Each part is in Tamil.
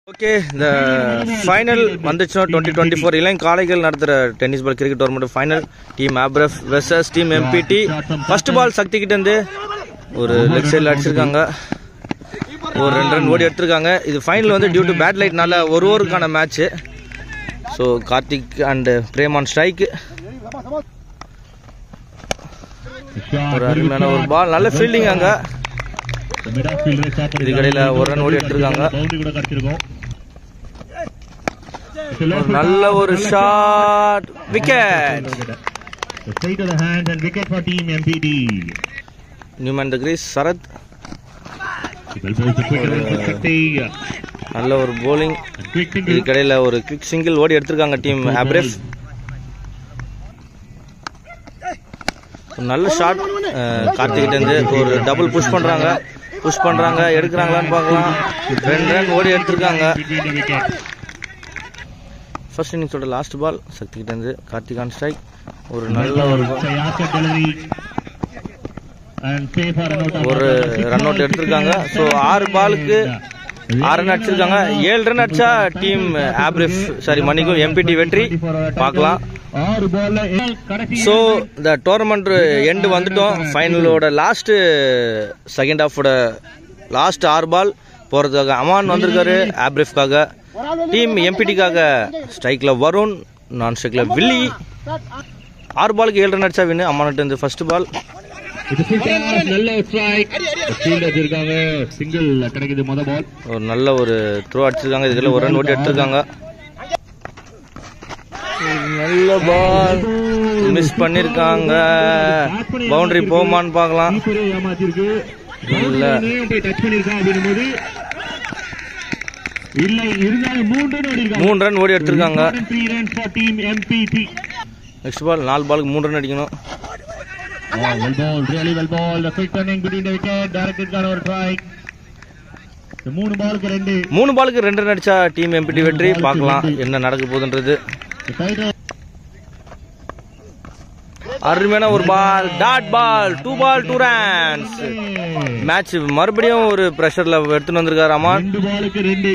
ஓகே இந்த ஃபைனல் வந்துச்சுன்னா டுவெண்ட்டி டுவெண்ட்டி ஃபோர் இளம் காளைகள் நடத்துகிற tennis ball cricket tournament final team ஆப்ரஃப் versus team MPD first ball Sakthi கிட்ட இருந்து ஒரு லெக் சைடில் அடிச்சிருக்காங்க ஒரு ரெண்டு ரன் ஓடி எடுத்திருக்காங்க இது ஃபைனல் வந்து டியூ டு பேட் லைட்னால ஒரு ஓவருக்கான match so Karthik and Preman strike ஒரு அருமையான ஒரு பால் நல்ல ஃபீல்டிங் அங்கே இதுக்கடையில் ஒரு ரன் ஓடி எடுத்திருக்காங்க ஒரு நல்ல ஒரு shot wicket Straight to the hands and wicket for team MPD. New man the crease Sarath Well bowls the quick run for Shakti. நல்ல ஒரு bowling And quick single. இதுக்கடையில் ஒரு குவிக் சிங்கிள் ஓடி எடுத்திருக்காங்க டீம் ஆப்ரேஃப் ஒரு நல்ல ஷாட் கார்த்திகிட்ட இருந்து ஒரு டபுள் புஷ் பண்றாங்க புஷ் பண்றாங்க எடுக்கிறாங்களான்னு பார்க்கலாம் ரெண்டு ரன் ஓடி எடுத்திருக்காங்க Between the wicket. ஃபர்ஸ்ட் இன்னிங்ஸோட லாஸ்ட் பால் சக்தி கிட்ட இருந்து கார்த்திக் ஆன் ஸ்ட்ரைக் ஒரு நல்ல ஒரு ball. Sayaka delivery. And safe for an out of ஒரு ரன் அவுட் எடுத்திருக்காங்க ஸோ ஆறு பாலுக்கு ஆறு ரன் அடிச்சிருக்காங்க ஏழு ரன் அடிச்சா டீம் ஆப்ரிஃப் சாரி மணிக்கும் எம்பிடி வெற்றி பார்க்கலாம் ஆறு பால்ல கடைசி ஸோ இந்த டோர்னமெண்ட் எண்டு வந்துட்டோம் ஃபைனலோட லாஸ்ட் செகண்ட் ஹாஃபோட லாஸ்ட் ஆறு பால் போகிறதுக்காக அமான் வந்திருக்காரு ஆப்ரிஃப்காக டீம் எம்பிடிக்காக ஸ்ட்ரைக்கில் வருண் நான் ஸ்ட்ரைக்கில் வில்லி ஆறு பாலுக்கு ஏழு ரன் அடிச்சா வின்னு அம்மான்ட்டு இருந்து ஃபர்ஸ்ட் பால் இது full toss, நல்ல ஸ்ட்ரைக் ஃபீல்டர்ஸ் இருக்காங்க சிங்கிள் கிடைக்குது முத பால் ஒரு நல்ல ஒரு த்ரோ அடிச்சிருக்காங்க இதுல ஒரு ரன் ஓட்டி எடுத்திருக்காங்க ஒரு நல்ல பால் மிஸ் பண்ணிருக்காங்க பவுண்டரி போகுமான்னு பார்க்கலாம் கீப்பரே ஏமாத்திருக்கு இல்ல. பவுண்டரியும் போய் டச் பண்ணிருக்கான் அப்படின்னும் போது இல்லை இருந்தாலும் மூன்று ரன் ஓடி இருக்காங்க மூணு ரன் ஓடி எடுத்திருக்காங்க three runs for team MPD next ball நாலு பாலுக்கு மூணு ரன் அடிக்கணும் Oh, well ball, really well ball. The quick turning between the wicket, directed gun over strike. இந்த மூணு பாலுக்கு ரெண்டு மூணு பாலுக்கு ரெண்டு ரன் அடிச்சா டீம் எம்பிடி வெற்றி பார்க்கலாம் என்ன நடக்க போகுதுன்றது The title அருமையான ஒரு ball dot ball two ball two runs match மறுபடியும் ஒரு ப்ரெஷர்ல எடுத்துன்னு வந்திருக்காரு அமான் ரெண்டு பாலுக்கு ரெண்டு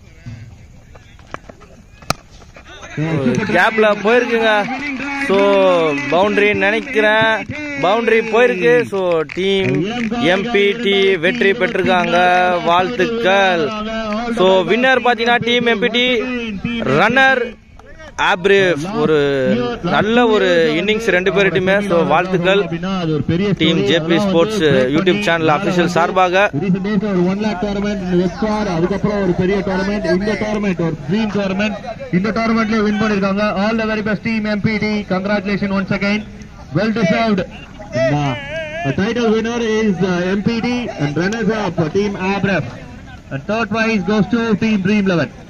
கேப்ல போயிருக்குங்க ஸோ பவுண்டரி நினைக்கிறேன் பவுண்டரி போயிருக்கு ஸோ டீம் எம்பிடி வெற்றி பெற்றிருக்காங்க வாழ்த்துக்கள் ஸோ வின்னர் பார்த்தீங்கன்னா டீம் எம்பிடி ரன்னர் ஆப்ரிஃப் ஒரு நல்ல ஒரு இன்னிங்ஸ் ரெண்டு பேர்கிட்டயுமே ஸோ வாழ்த்துக்கள் அப்படின்னா அது ஒரு பெரிய team JP sports YouTube channel official சார்பாக ரீசெண்ட் டேஸ்ல ஒரு ஒன் லேக் டோர்னமெண்ட் வெஸ்டார் அதுக்கப்புறம் ஒரு பெரிய டோர்னமெண்ட் இந்த டோர்னமெண்ட் ஒரு ட்ரீம் டோர்னமெண்ட் இந்த டோர்னமெண்ட்ல வின் பண்ணிருக்காங்க all the very best team MPD congratulation once again well deserved The title winner is uh, MPD and runners up team Abref. And third prize goes to team Dream 11.